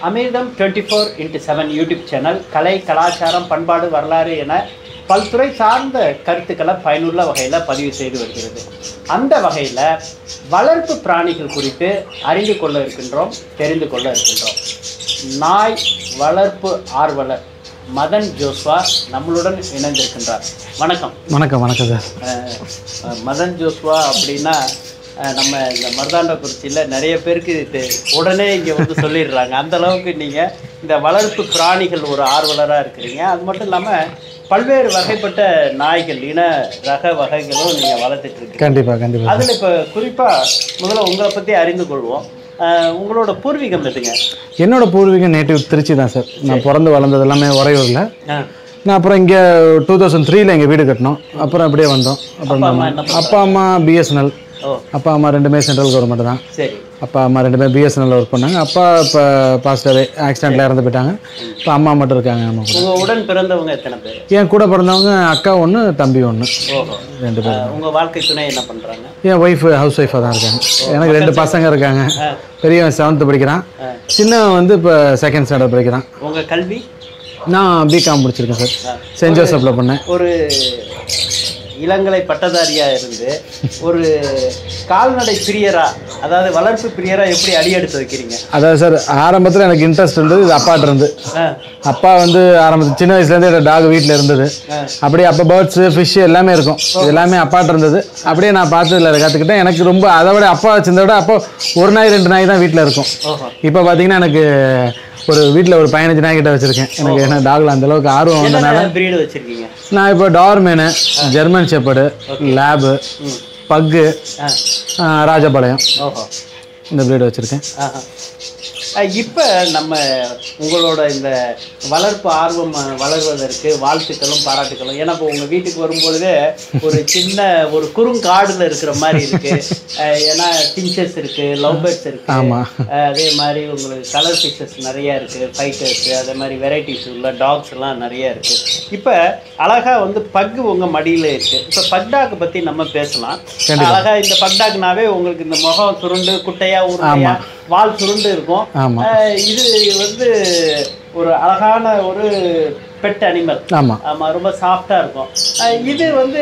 அமிர்தம் twenty four into seven YouTube channel கலை கலாச்சாரம் பண்பாடு வரலாறு என பல்துறை சார்ந்த கருத்துக்களை பயனுள்ள வகையில் பதிவு செய்து வருகிறது அந்த வகையில் வளர்ப்பு பிராணிகள் குறித்து அறிந்து கொள்ள இருக்கின்றோம் தெரிந்து கொள்ள இருக்கின்றோம் நாய் வளர்ப்பு ஆர்வலர் மதன் ஜோஸ்வா நம்மளுடன் இணைந்திருக்கின்றார் வணக்கம் வணக்கம் வணக்கம் சார் அஹ், அஹ், மதன் ஜோஸ்வா அப்படின்னா அஹ், நம்ம இந்த மருதாண்டக்குறிச்சியில் நிறைய பேருக்கு இது உடனே இங்கே வந்து சொல்லிடுறாங்க அந்த அளவுக்கு நீங்கள் இந்த வளர்ப்பு பிராணிகள் ஒரு ஆர்வலராக இருக்கிறீங்க அது மட்டும் இல்லாமல் பல்வேறு வகைப்பட்ட நாய்கள் இன ரக வகைகளும் நீங்கள் வளர்த்துட்டு இருக்கீங்க கண்டிப்பாக கண்டிப்பாக அதில் இப்போ குறிப்பாக முதல்ல உங்களை பற்றி அறிந்து கொள்வோம் அஹ், உங்களோட பூர்வீகம் எதுங்க என்னோட பூர்வீகம் நேட்டிவ் திருச்சி தான் சார் நான் பிறந்து வளர்ந்தது எல்லாமே உறையூரில் ஆ நான் அப்புறம் இங்கே டூ தௌசண்ட் த்ரீல எங்கள் வீடு கட்டினோம் அப்புறம் அப்படியே வந்தோம் அப்புறம் அப்பா அம்மா என்ன அப்பா அம்மா பிஎஸ்என்எல் ஓ அப்பா அம்மா ரெண்டுமே சென்ட்ரல் கவர்மெண்ட் தான் சரி அப்பா அம்மா ரெண்டுமே பிஎஸ்என்எல் ஒர்க் பண்ணாங்க அப்பா இப்போ பாஸ்டவே ஆக்சிடெண்ட்டில் இறந்து போயிட்டாங்க இப்போ அம்மா மட்டும் இருக்காங்க அம்மா கூட உங்கள் உடன் பிறந்தவங்க எத்தனை பேர் என் கூட பிறந்தவங்க அக்கா ஒன்று தம்பி ஒன்று ஓஹோ ரெண்டு பேர் அஹ், உங்க வாழ்க்கை துணை என்ன பண்றாங்க என் ஒய்ஃப் ஹவுஸ் ஒய்ஃபாக தான் இருக்காங்க எனக்கு ரெண்டு பசங்க இருக்காங்க ஆ. பெரியவன் செவன்த்து படிக்கிறான் ஆ. சின்னவன் வந்து இப்போ செகண்ட் ஸ்டாண்டர்ட் படிக்கிறான் உங்க கல்வி நான் பிகாம் முடிச்சிருக்கேன் சார் சென்ட் ஜோசப்பில் பண்ணேன் ஒரு இளங்கலை பட்டதாரியா இருந்து ஒரு கால்நடை பிரியரா அதாவது வளர்ப்பு பிரியரா எப்படி அடி எடுத்து வைக்கிறீங்க அதாவது சார் ஆரம்பத்தில் எனக்கு இன்ட்ரெஸ்ட் இருந்தது இது அப்பாட்ட இருந்து ஆ, அப்பா வந்து ஆரம்பத்து சின்ன வயசுலேருந்தே டாக் வீட்டில் இருந்தது ஆ. அப்படியே அப்போ பேர்ட்ஸு ஃபிஷ் எல்லாமே இருக்கும் இது எல்லாமே அப்பாட்ட இருந்தது அப்படியே நான் பார்த்ததுல கற்றுக்கிட்டேன் எனக்கு ரொம்ப அதை விட அப்பா வச்சிருந்த விட அப்போ ஒரு நாய் ரெண்டு நாய் தான் வீட்டில் இருக்கும் ஓஹோ இப்போ பார்த்தீங்கன்னா எனக்கு ஒரு வீட்டில் ஒரு பதினஞ்சு நாய் கிட்ட வச்சுருக்கேன் எனக்கு என்ன டாக்ல அந்த அளவுக்கு ஆர்வம் வந்தனால என்ன பிரீடு வச்சிருக்கீங்க நான் இப்போ டார்மேனு ஜெர்மன் ஷெப்பர்டு லேபு ம் பக்கு ஆ ராஜபாளையம் ஓஹோ இந்த ப்ரீடு வச்சுருக்கேன் ஆஹா. அஹ் இப்ப நம்ம உங்களோட இந்த வளர்ப்பு ஆர்வம் அஹ், வளர்வதற்கு வாழ்த்துக்களும் பாராட்டுக்களும் ஏன்னா இப்போ உங்க வீட்டுக்கு வரும்பொழுதே ஒரு சின்ன ஒரு குறுங்காடுல இருக்கிற மாதிரி இருக்கு அஹ், ஏன்னா பிஞ்சஸ் இருக்கு லவ் பேர்ட்ஸ் இருக்கு ஆமா. அஹ், அதே மாதிரி உங்களுக்கு கலர் ஃபிஷஸ் நிறைய இருக்கு ஃபைட்டர்ஸ் அதே மாதிரி வெரைட்டிஸ் உள்ள டாக்ஸ் எல்லாம் நிறைய இருக்கு இப்ப அழகா வந்து பக்கு உங்க மடியில இருக்கு இப்ப பக்டாக் பத்தி நம்ம பேசலாம் அழகா இந்த பக்டாக்னாவே உங்களுக்கு இந்த முகம் சுருண்டு குட்டையா உருண்டையா வால் சுருண்டு இருக்கும் ஆமாம் அஹ் இது வந்து ஒரு அழகான ஒரு பெட் அனிமல் ஆமாம் ஆமா ரொம்ப சாஃப்டா இருக்கும் அஹ் இது வந்து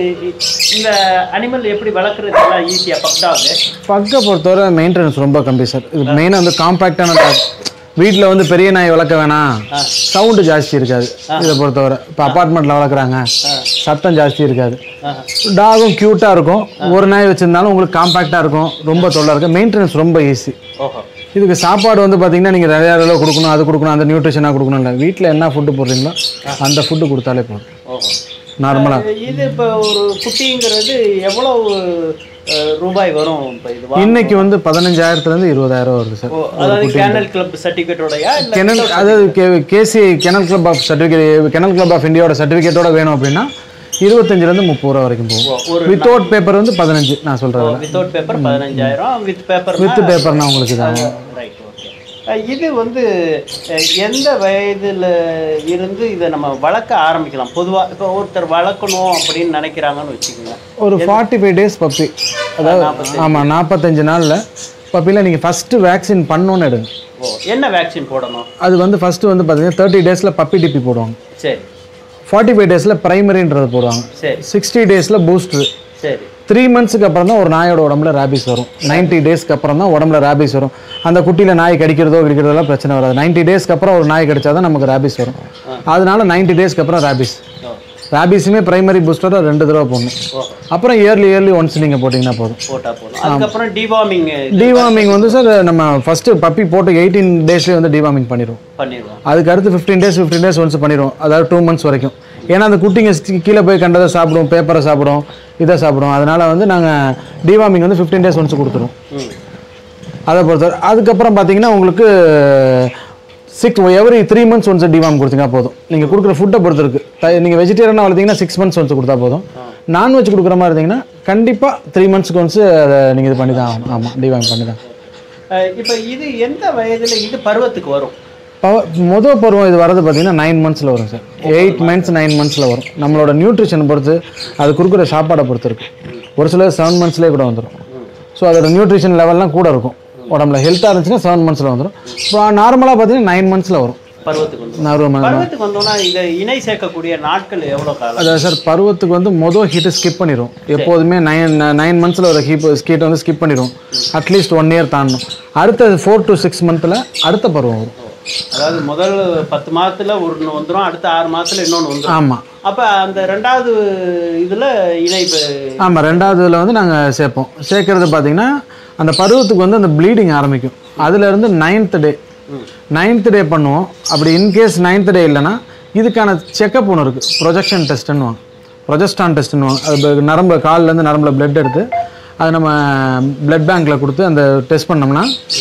இந்த அனிமல் எப்படி வளர்க்குறதுலாம் ஈஸியா பக்டாகு பக்கை பொறுத்தவரை மெயின்டெனன்ஸ் ரொம்ப கம்மி சார் இது மெயினாக வந்து காம்பேக்டான டாக் வீட்டில் வந்து பெரிய நாய் வளர்க்க வேணாம் சவுண்டு ஜாஸ்தி இருக்காது இதை பொறுத்தவரை இப்போ அப்பார்ட்மெண்ட்டில் வளர்க்குறாங்க சத்தம் ஜாஸ்தி இருக்காது டாகும் க்யூட்டாக இருக்கும் ஒரு நாய் வச்சுருந்தாலும் உங்களுக்கு காம்பேக்டாக இருக்கும் ரொம்ப தொல்லை இருக்கும் மெயின்டெனன்ஸ் ரொம்ப ஈஸி ஓஹோ இதுக்கு சாப்பாடு வந்து பார்த்தீங்கன்னா நீங்கள் நிறையா அளவு கொடுக்கணும் அது கொடுக்கணும் அந்த நியூட்ரிஷனாக கொடுக்கணும் இல்லை வீட்டில் என்ன ஃபுட்டு போடுறீங்களோ அந்த ஃபுட்டு கொடுத்தாலே போதும் ஓஹோ நார்மலாக இது இப்போ ஒரு குட்டிங்கிறது எவ்வளவு அஹ், ரூபாய் வரும் இப்போ இது வா- இன்னைக்கு வந்து பதினஞ்சாயிரத்துலேருந்து இருபதாயிரம் வருது சார் ஓ, அதாவது கேனல் கிளப் சர்டிஃபிகேட்டோடயா இல்ல கெனல் அதாவது K KC kennel club of certificate kennel club of இந்தியாவோட சர்டிஃபிகேட்டோட வேணும் அப்படின்னா இருபத்தஞ்சிலேருந்து முப்பது ரூபா வரைக்கும் போகும் ஒரு வித்தவுட் பேப்பர் வந்து பதினஞ்சு நான் சொல்கிறேன் வித்தவுட் பேப்பர் பதினஞ்சாயிரம் வித் பேப்பர் வித் பேப்பர்னா உங்களுக்கு தான் ரைட் ஓகே இது வந்து அஹ், எந்த வயதுல இருந்து இதை நம்ம வளர்க்க ஆரம்பிக்கலாம் பொதுவா இப்போ ஒருத்தர் வளர்க்கணும் அப்படின்னு நினைக்கிறாங்கன்னு வச்சுக்கோங்க ஒரு ஃபார்ட்டி ஃபைவ் டேஸ் பப்பி அதாவது ஆமாம் நாற்பத்தஞ்சு நாளில் பப்பியில் நீங்கள் ஃபஸ்ட்டு வேக்சின் பண்ணோன்னு எடுங்க ஓ என்ன வேக்சின் போடணும் அது வந்து ஃபஸ்ட்டு வந்து பார்த்தீங்கன்னா தேர்ட்டி டேஸில் பப்பி டிப்பி போடுவாங்க சரி ஃபார்ட்டி ஃபைவ் டேஸில் ப்ரைமரின்றது போடுவாங்க சரி சிக்ஸ்டி டேஸில் பூஸ்டர் சரி த்ரீ மந்த்ஸுக்கு அப்புறம் தான் ஒரு நாயோட உடம்புல ரேபிஸ் வரும் 90 டேஸ்க்கு அப்புறம் தான் உடம்புல ரேபிஸ் வரும் அந்த குட்டியில் நாய் கடிக்கிறதோ கடிக்கிறதெல்லாம் பிரச்சனை வராது 90 டேஸ்க்கு அப்புறம் ஒரு நாய் கடிச்சா தான் நமக்கு ரேபிஸ் வரும் அதனால 90 டேஸ்க்கு அப்புறம் ரேபிஸ் ஓ ரேபிஸுமே பிரைமரி பூஸ்டரை ரெண்டு தடவை போடணும் ஓ அப்புறம் இயர்லி இயர்லி ஒன்ஸ் நீங்கள் போட்டிங்கன்னா போதும் போட்டா போதும் அதுக்கப்புறம் டிவார்மிங் டிவார்மிங் வந்து சார் நம்ம ஃபஸ்ட்டு பப்பி போட்டு எயிட்டீன் டேஸ்லேயே வந்து டிவார்மிங் பண்ணிடுவோம் பண்ணிடுவோம் அதுக்கு அடுத்து fifteen days fifteen days once பண்ணிடுவோம் அதாவது டூ மந்த்ஸ் வரைக்கும் ஏன்னா அந்த குட்டிங்க சி- கீழே போய் கண்டதை சாப்பிடும் பேப்பரை சாப்பிடும் இதை சாப்பிடும் அதனால வந்து நாங்கள் டிவார்மிங் வந்து ஃபிஃப்டீன் டேஸ் ஒன்ஸ் கொடுத்துருவோம் ம் அதை பொறுத்தவரை அதுக்கப்புறம் பார்த்தீங்கன்னா உங்களுக்கு six every three months once deworm கொடுத்தீங்கன்னா போதும் நீங்கள் கொடுக்குற ஃபுட்டை பொறுத்து இருக்கு நீங்கள் வெஜிடேரியனாக வளர்த்தீங்கன்னா சிக்ஸ் மந்த்ஸ் ஒன்ஸ் கொடுத்தா போதும் நான்வெஜ் கொடுக்குற மாதிரி இருந்தீங்கன்னா கண்டிப்பாக த்ரீ மந்த்ஸ்க்கு ஒன்ஸ் அதை நீங்கள் இது பண்ணி தான் ஆகணும் ஆமாம் டிவார்ம் பண்ணி தான் அஹ் இப்போ இது எந்த வயதுல இது பருவத்துக்கு வரும் பவ முதல் பருவம் இது வரது பார்த்தீங்கன்னா நைன் மந்த்ஸில் வரும் சார் எயிட் மந்த்ஸ் நைன் மந்த்ஸில் வரும் நம்மளோட நியூட்ரிஷன் பொறுத்து அது கொடுக்குற சாப்பாடை பொறுத்து இருக்கு ஒரு சிலர் செவன் மந்த்ஸ்லேயே கூட வந்துடும் ஸோ அதோட நியூட்ரிஷன் லெவல்லாம் கூட இருக்கும் உடம்புல ஹெல்த்தாக இருந்துச்சுன்னா செவன் மந்த்ஸில் வந்துடும் இப்போ நார்மலாக பார்த்தீங்கன்னா நைன் மந்த்ஸில் வரும் பருவத்துக்கு வந்து நார்மல் பருவத்துக்கு வந்தோம்னா இதை இணை சேர்க்கக்கூடிய நாட்கள் எவ்வளோ காலம் அதாவது சார் பருவத்துக்கு வந்து மொதல் ஹீட்டை ஸ்கிப் பண்ணிடும் எப்போதுமே நைன் நைன் மந்த்ஸில் ஒரு ஹீப் ஹீட்டை வந்து ஸ்கிப் பண்ணிடும் அட்லீஸ்ட் ஒன் இயர் தாண்டணும் அடுத்த ஃபோர் டு சிக்ஸ் மந்த்தில் அடுத்த பருவம் வரும் அதாவது முதல் பத்து மாதத்துல ஒன்று வந்துடும் அடுத்த ஆறு மாதத்துல இன்னொன்று வந்துடும் ஆமாம் அப்போ அந்த ரெண்டாவது இதில் இணை இப்ப- ஆமாம் ரெண்டாவது இதில் வந்து நாங்கள் சேர்ப்போம் சேர்க்கறது பார்த்தீங்கன்னா அந்த பருவத்துக்கு வந்து அந்த ப்ளீடிங் ஆரம்பிக்கும் அதுலேருந்து நைன்த் டே நைன்த் டே பண்ணுவோம் அப்படி இன்கேஸ் நைன்த் டே இல்லைன்னா இதுக்கான செக்கப் ஒன்று இருக்குது ப்ரொஜெக்ஷன் டெஸ்ட்டுன்னு ப்ரொஜெஸ்டான் டெஸ்ட்டுன்னு அது ப- நரம்பு கால்லேருந்து நரம்பில் பிளட் எடுத்து அது நம்ம பிளட் பேங்க்கில் கொடுத்து அந்த டெஸ்ட் பண்ணோம்னா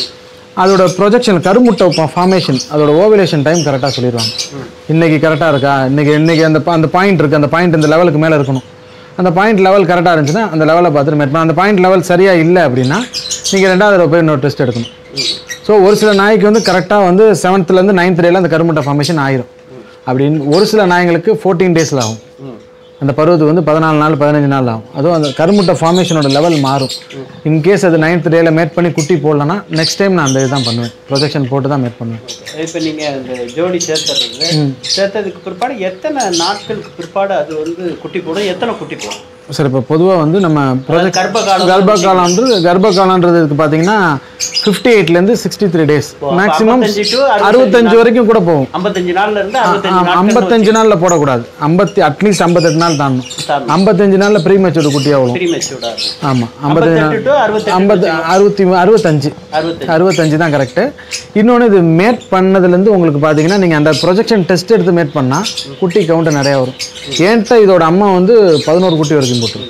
அதோட ப்ரொஜெக்ஷன் கருமுட்டை ஃபார்மேஷன் அதோட ஓவிலேஷன் டைம் கரெக்டாக சொல்லிடுவாங்க இன்னைக்கு கரெக்டாக இருக்கா இன்னைக்கு இன்னைக்கு அந்த ப- அந்த பாயிண்ட் இருக்குது அந்த பாயிண்ட் இந்த லெவலுக்கு மேலே இருக்கணும் அந்த பாயிண்ட் லெவல் கரெக்டாக இருந்துச்சுன்னா அந்த லெவலை பார்த்துட்டு மேட் அந்த பாயிண்ட் லெவல் சரியாக இல்லை அப்படின்னா நீங்கள் ரெண்டாவது தடவை போய் இன்னொரு டெஸ்ட் எடுக்கணும் ஸோ ஒரு சில நாய்க்கு வந்து கரெக்டாக வந்து செவன்த்லேருந்து நைன்த் டேல அந்த கருமுட்டை ஃபார்மேஷன் ஆயிரும் அப்படின்னு ஒரு சில நாய்ங்களுக்கு ஃபோர்டீன் டேஸில் ஆகும் அந்த பருவத்துக்கு வந்து பதினாலு நாள் பதினஞ்சு நாள் ஆகும் அதுவும் அந்த கருமுட்டை ஃபார்மேஷனோட லெவல் மாறும் இன்கேஸ் அது நைன்த் டேல மேட் பண்ணி குட்டி போடலன்னா நெக்ஸ்ட் டைம் நான் அந்த இதுதான் பண்ணுவேன் ப்ரொஜெக்ஷன் போட்டு தான் மேட் பண்ணுவேன் இப்போ நீங்கள் இந்த ஜோடி சேர்த்துறது சேர்த்ததுக்கு பிற்பாடு எத்தனை நாட்களுக்கு பிற்பாடு அது வந்து குட்டி போடும் எத்தனை குட்டி போடும் சார் இப்போ பொதுவாக வந்து நம்ம ப்ரொஜெக்ட் கர்ப்ப காலம் கர்ப்ப காலம்ன்றது கர்ப்ப காலன்றதுக்கு பார்த்தீங்கன்னா ஃபிஃப்டி எயிட்லேருந்து sixty three days maximum 55 to அறுபத்தஞ்சு வரைக்கும் கூட போகும் ஐம்பத்தஞ்சு நாள்ல இருந்து அறுபத்தஞ்சு ஆ, நாட்கள் ஐம்பத்தஞ்சு நாளில் போடக்கூடாது ஐம்பத்தி அட்லீஸ்ட் ஐம்பத்தெட்டு நாள் தாண்டணும் தாண்டணும். ஐம்பத்தஞ்சு நாளில் ப்ரீ மெச்சூர் குட்டியாக வரும் ப்ரீ மெச்சூர்டா இருக்கும் ஆமாம் ஐம்பத்தஞ்சு நாள் ஐம்பத்தெட்டு டு அறுபத்தெட்டு ஐம்பது அறுபத்தி அறுபத்தஞ்சு அறுபத்தஞ்சு அறுபத்தஞ்சு தான் கரெக்டு இன்னொன்று இது மேட் பண்ணதுலேருந்து உங்களுக்கு பார்த்தீங்கன்னா நீங்கள் அந்த ப்ரொஜெக்ஷன் டெஸ்ட் எடுத்து மேட் பண்ணால் குட்டி கவுண்ட் நிறையா வரும் ஏன்ட்ட இதோட அம்மா வந்து பதினோரு குட்டி வரைக்கும் போட்டுரும்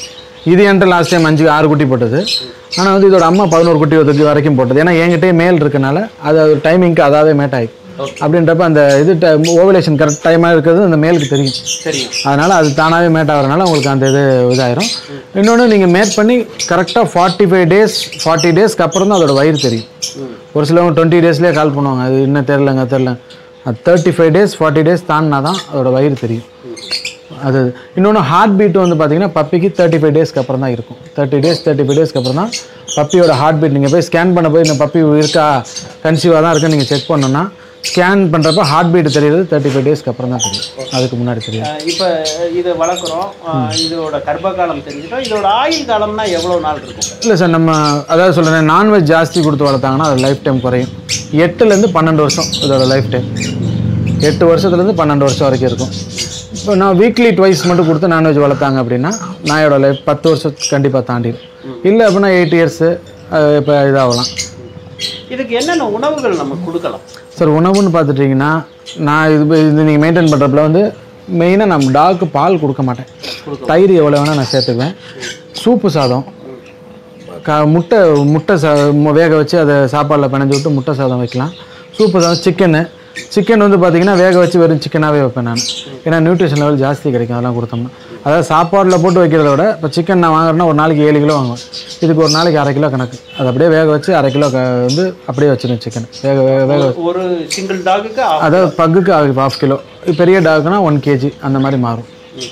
இது என்கிட்ட லாஸ்ட் டைம் அஞ்சு ஆறு குட்டி போட்டது ஆனால் வந்து இதோட அம்மா பதினோரு குட்டி ஒதுக்கி வரைக்கும் போட்டது ஏன்னா என்கிட்டயே மேல் இருக்கனால அது டைமிங்க்கு அதாவே மேட் ஆகி அப்படின்றப்ப அந்த இது ஓவலேஷன் கரெக்ட் டைமாக இருக்கிறது அந்த மேலுக்கு தெரியும் தெரியும் அதனால் அது தானாகவே மேட் ஆகிறனால உங்களுக்கு அந்த இது இதாயிரும் இன்னொன்று நீங்கள் மேட் பண்ணி கரெக்டாக ஃபார்ட்டி ஃபைவ் டேஸ் ஃபார்ட்டி டேஸ்க்கு அப்புறம் தான் அதோட வயிறு தெரியும் ஒரு சிலவங்க டுவெண்ட்டி டேஸ்லேயே கால் பண்ணுவாங்க அது இன்னும் தெரிலங்க தெரில அது thirty five days forty days தாண்டினா தான் அதோட வயிறு தெரியும் அது இன்னொன்று ஹார்ட் பீட் வந்து பார்த்தீங்கன்னா பப்பிக்கு தேர்ட்டி ஃபைவ் டேஸ்க்கு அப்புறம் தான் இருக்கும் தேர்ட்டி டேஸ் தேர்ட்டி ஃபைவ் டேஸ்க்கு அப்புறம் தான் பப்பியோட ஹார்ட் பீட் நீங்கள் போய் ஸ்கேன் பண்ண போய் இந்த பப்பி இருக்கா கன்சீவாக தான் இருக்குன்னு நீங்கள் செக் பண்ணோன்னா ஸ்கேன் பண்ணுறப்ப ஹார்ட் பீட் தெரியுறது தேர்ட்டி ஃபைவ் டேஸ்க்கு அப்புறம் தான் தெரியும் அதுக்கு முன்னாடி தெரியும் அஹ் இப்ப இதை வளர்க்குறோம் அஹ் இதோட கர்ப்ப காலம் தெரிஞ்சிட்டோம் இதோட ஆயுள் காலம்னா எவ்வளவு நாள் இருக்கும் இல்லை சார் நம்ம அதாவது சொல்கிறேன் நான்வெஜ் ஜாஸ்தி கொடுத்து வளர்த்தாங்கன்னா அது லைஃப் டைம் குறையும் எட்டுலேருந்து பன்னெண்டு வருஷம் இதோட லைஃப் டைம் எட்டு வருஷத்துலேருந்து பன்னெண்டு வருஷம் வரைக்கும் இருக்கும் இப்போ நான் வீக்லி ட்வைஸ் மட்டும் கொடுத்து நான்வெஜ் வளர்த்தாங்க அப்படின்னா நாயோட லைஃப் பத்து வருஷத்துக்கு கண்டிப்பாக தாண்டிடும் இல்லை அப்படின்னா எயிட் இயர்ஸு இப்போ இதாகலாம் இதுக்கு என்னென்ன உணவுகள் நம்ம கொடுக்கலாம் சார் உணவுன்னு பார்த்துட்டிங்கன்னா நான் இது இது நீங்கள் மெயின்டைன் பண்ணுறப்பல வந்து மெயினாக நம்ம டாக்கு பால் கொடுக்க மாட்டேன் தயிர் எவ்வளோ வேணால் நான் சேர்த்துக்குவேன் சூப்பு சாதம் க முட்டை முட்டை சா மு- வேக வச்சு அதை சாப்பாடில் பிணைஞ்சு விட்டு முட்டை சாதம் வைக்கலாம் சூப்பு சாதம் சிக்கனு சிக்கன் வந்து பார்த்தீங்கன்னா வேக வச்சு வெறும் சிக்கனாகவே வைப்பேன் நான் ஏன்னா நியூட்ரிஷன் லெவல் ஜாஸ்தி கிடைக்கும் அதெல்லாம் கொடுத்தோம்னா அதாவது சாப்பாடில் போட்டு வைக்கிறத விட இப்போ சிக்கன் நான் வாங்குறேன்னா ஒரு நாளைக்கு ஏழு கிலோ வாங்குவேன் இதுக்கு ஒரு நாளைக்கு அரை கிலோ கணக்கு அது அப்படியே வேக வச்சு அரை கிலோ க வந்து அப்படியே வச்சிருவேன் சிக்கன் வேக வேக வேக ஒரு சிங்கிள் டாகுக்கு அதாவது பக்குக்கு ஹாஃப் கிலோ பெரிய டாக்னா ஒன் கேஜி அந்த மாதிரி மாறும்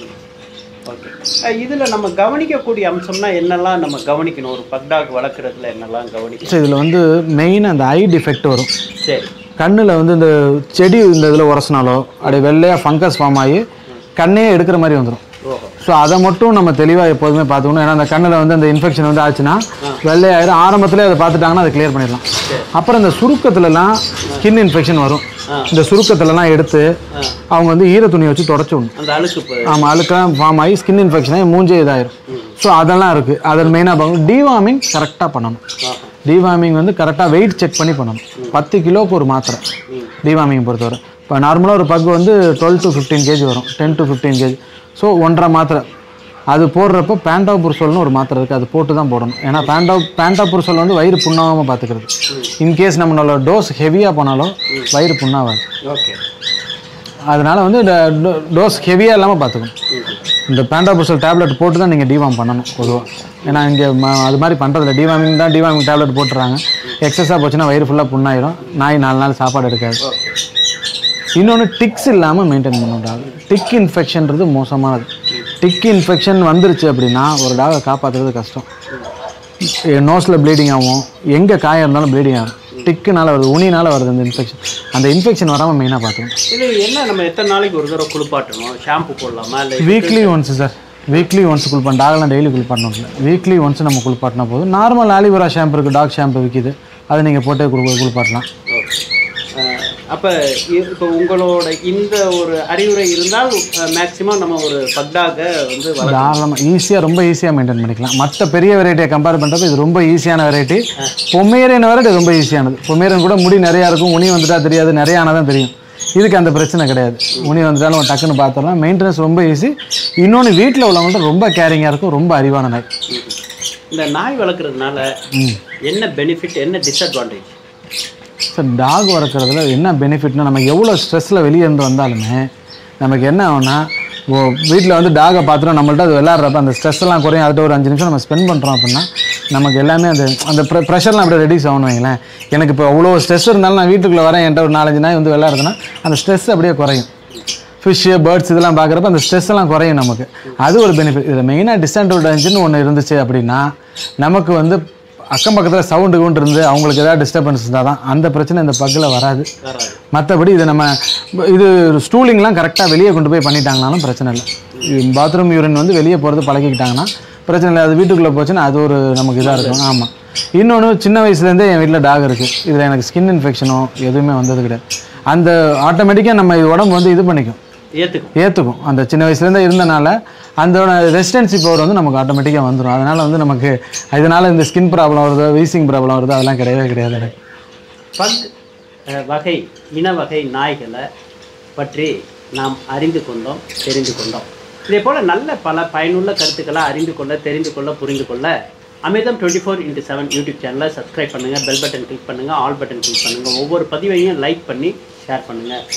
ஓகே இதில் நம்ம கவனிக்கக்கூடிய அம்சம்னா என்னெல்லாம் நம்ம கவனிக்கணும் ஒரு பக் டாக் வளர்க்குறதுல என்னெல்லாம் கவனிக்கணும் ஸோ இதில் வந்து மெயின் அந்த ஐ டிஃபெக்ட் வரும் சரி கண்ணில் வந்து இந்த செடி இந்த இதில் உரசினாலோ அப்படியே வெள்ளையாக ஃபங்கஸ் ஃபார்ம் ஆகி கண்ணே எடுக்கிற மாதிரி வந்துடும் ஓஹோ ஸோ அதை மட்டும் நம்ம தெளிவாக எப்போதுமே பார்த்துக்கணும் ஏன்னா அந்த கண்ணில் வந்து அந்த இன்ஃபெக்ஷன் வந்து ஆச்சுன்னா வெள்ளையாயிரும் ஆரம்பத்திலே அதை பார்த்துட்டாங்கன்னா அதை கிளியர் பண்ணிடலாம் அப்புறம் இந்த சுருக்கத்துலலாம் ஸ்கின் இன்ஃபெக்ஷன் வரும் இந்த சுருக்கத்துலலாம் எடுத்து அவங்க வந்து ஈர துணியை வச்சு தொடச்சி விடணும் அந்த அழுக்கு இப்போ ஆமாம் அழுக்கெல்லாம் ஃபார்ம் ஆகி ஸ்கின் இன்ஃபெக்ஷன் ஆகி மூஞ்சே இதாயிரும் ஸோ அதெல்லாம் இருக்குது அதை மெயினாக பார்க்கணும் டிவார்மிங் கரெக்டாக பண்ணணும் டிவார்மிங் வந்து கரெக்டாக வெயிட் செக் பண்ணி பண்ணணும் பத்து கிலோவுக்கு ஒரு மாத்திரை டிவார்மிங் பொறுத்தவரை இப்போ நார்மலாக ஒரு பக் வந்து டுவெல் டு ஃபிஃப்டீன் கேஜி வரும் ten to fifteen KG so ஒன்றரை மாத்திரை அது போடுறப்ப பேண்டாபுர்சோல்னு ஒரு மாத்திரை இருக்குது அது போட்டு தான் போடணும் ஏன்னா பேண்டா பேண்டாபுர்சோல் வந்து வயிறு புண்ணாகாமல் பார்த்துக்கிறது இன்கேஸ் நம்மளோட டோஸ் ஹெவியாக போனாலும் வயிறு புண்ணாகாது ஓகே அதனால வந்து டோஸ் ஹெவியாக இல்லாமல் பார்த்துக்கணும் இந்த பேண்டாபுசல் டேப்லெட் போட்டு தான் நீங்கள் டிவார்ம் பண்ணணும் பொதுவாக ஏன்னா இங்கே அது மாதிரி பண்ணுறதில்ல டிவார்மிங் தான் டிவார்மிங் டேப்லெட் போட்டுறாங்க எக்ஸஸாக போச்சுன்னா வயிறு ஃபுல்லாக புண்ணாயிரும் நாய் நாலு நாள் சாப்பாடு எடுக்காது இன்னொன்று டிக்ஸ் இல்லாமல் மெயின்டைன் பண்ணணும் டாக் டிக் இன்ஃபெக்ஷன்றது மோசமானது டிக் இன்ஃபெக்ஷன் வந்துருச்சு அப்படின்னா ஒரு டாகை காப்பாற்றுறது கஷ்டம் நோஸில் ப்ளீடிங் ஆகும் எங்கே காயம் இருந்தாலும் ப்ளீடிங் ஆகும் டிக்குனால வருது உனினால வருது அந்த இன்ஃபெக்ஷன் அந்த இன்ஃபெக்ஷன் வராமல் மெயினாக பார்த்துக்கணும் இது என்ன நம்ம எத்தனை நாளைக்கு ஒரு தடவை குளிப்பாட்டணும் ஷாம்பு போடலாமா இல்லை weekly once sir weekly once குளிப்பான் டாக்லாம் டெய்லி குளிப்பாட்டணும் இல்லை வீக்லி ஒன்ஸ் நம்ம குளிப்பாட்டினா போதும் நார்மல் ஆலிவரா ஷாம்பு இருக்குது டாக் ஷாம்பு விற்கிது அதை நீங்கள் போட்டு குளி குளிப்பாட்டலாம் அப்போ இப்போ உங்களோட இந்த ஒரு அறிவுரை இருந்தால் மேக்சிமம் நம்ம ஒரு பக்டாக வந்து வள தாராளமாக ஈஸியாக ரொம்ப ஈஸியாக மெயின்டைன் பண்ணிக்கலாம் மற்ற பெரிய வெரைட்டியை கம்பேர் பண்ணுறப்ப இது ரொம்ப ஈஸியான வெரைட்டி பொமேரியன் வெரைட்டி ரொம்ப ஈஸியானது பொமேரியன் கூட முடி நிறையா இருக்கும் உனி வந்துட்டா தெரியாது நிறைய ஆனால் தான் தெரியும் இதுக்கு அந்த பிரச்சனை கிடையாது உனி வந்துட்டாலும் டக்குன்னு பார்த்துடலாம் மெயின்டெனன்ஸ் ரொம்ப ஈஸி இன்னொன்று வீட்டில் உள்ளவங்கள்ட்ட ரொம்ப கேரிங்காக இருக்கும் ரொம்ப அறிவான நாய் இந்த நாய் வளர்க்குறதுனால ம் என்ன பெனிஃபிட் என்ன டிஸ்அட்வான்டேஜ் சார் டாக் வளர்க்குறதுல என்ன பெனிஃபிட்னா நம்ம எவ்வளோ ஸ்ட்ரெஸ்ஸில் வெளியே இருந்து வந்தாலுமே நமக்கு என்ன ஆகும்னா ஓ வீட்டில் வந்து டாகை பார்த்துட்டோம் நம்மள்ட்ட அது விளாட்றப்ப அந்த ஸ்ட்ரெஸ் எல்லாம் குறையும் அதுட்டு ஒரு அஞ்சு நிமிஷம் நம்ம ஸ்பெண்ட் பண்ணுறோம் அப்படின்னா நமக்கு எல்லாமே அந்த அந்த ப்ரெ ப்ரெஷர்லாம் அப்படியே ரெடியூஸ் ஆகணும் வைங்களேன் எனக்கு இப்போ அவ்வளோ ஸ்ட்ரெஸ் இருந்தாலும் நான் வீட்டுக்குள்ளே வரேன் என்கிட்ட ஒரு நாலஞ்சு நாய் வந்து விளாட்றதுன்னா அந்த ஸ்ட்ரெஸ் அப்படியே குறையும் ஃபிஷ்ஷு பேர்ட்ஸ் இதெல்லாம் பார்க்குறப்ப அந்த ஸ்ட்ரெஸ் எல்லாம் குறையும் நமக்கு அது ஒரு பெனிஃபிட் இதில் மெயினாக டிஸ்அட்வான்டேஜ்னு ஒன்று இருந்துச்சு அப்படின்னா நமக்கு வந்து அக்கம் பக்கத்தில் சவுண்டு கொண்டு இருந்து அவங்களுக்கு ஏதாவது டிஸ்டர்பன்ஸ் இருந்தால் தான் அந்த பிரச்சனை இந்த பக்கில் வராது வராது மற்றபடி இது நம்ம இது ஸ்டூலிங்லாம் கரெக்டாக வெளியே கொண்டு போய் பண்ணிட்டாங்கனாலும் பிரச்சனை இல்லை பாத்ரூம் யூரின் வந்து வெளியே போகிறது பழகிக்கிட்டாங்கன்னா பிரச்சனை இல்லை அது வீட்டுக்குள்ளே போச்சுன்னா அது ஒரு நமக்கு இதாக இருக்கும் ஆமாம் இன்னொன்று சின்ன வயசுலேருந்தே என் வீட்டில் டாக் இருக்குது இதில் எனக்கு ஸ்கின் இன்ஃபெக்ஷனோ எதுவுமே வந்தது கிடையாது அந்த ஆட்டோமேட்டிக்காக நம்ம இது உடம்பு வந்து இது பண்ணிக்கும் ஏற்றுக்கும் ஏற்றுக்கும் அந்த சின்ன வயசுலேருந்தே இருந்தனால அதோட ரெசிடென்சி பவர் வந்து நமக்கு ஆட்டோமேட்டிக்காக வந்துடும் அதனால் வந்து நமக்கு இதனால் இந்த ஸ்கின் ப்ராப்ளம் வருது வீசிங் ப்ராப்ளம் வருது அதெல்லாம் கிடையவே கிடையாது எனக்கு பக் அஹ், வகை இன வகை நாய்களை பற்றி நாம் அறிந்து கொண்டோம் தெரிந்து கொண்டோம் இதே போல் நல்ல பல பயனுள்ள கருத்துக்களை அறிந்து கொள்ள தெரிந்து கொள்ள புரிந்து கொள்ள அமிர்தம் twenty four into seven YouTube சேனலை சப்ஸ்கிரைப் பண்ணுங்கள் பெல் பட்டன் கிளிக் பண்ணுங்கள் ஆல் பட்டன் கிளிக் பண்ணுங்கள் ஒவ்வொரு பதிவையும் லைக் பண்ணி ஷேர் பண்ணுங்கள்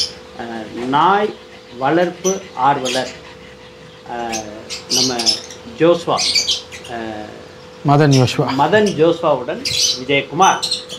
நாய் வளர்ப்பு ஆர்வலர் அஹ், நம்ம ஜோஸ்வா அஹ், மதன் யோஷ்வா மதன் ஜோஸ்வாவுடன் விஜயகுமார்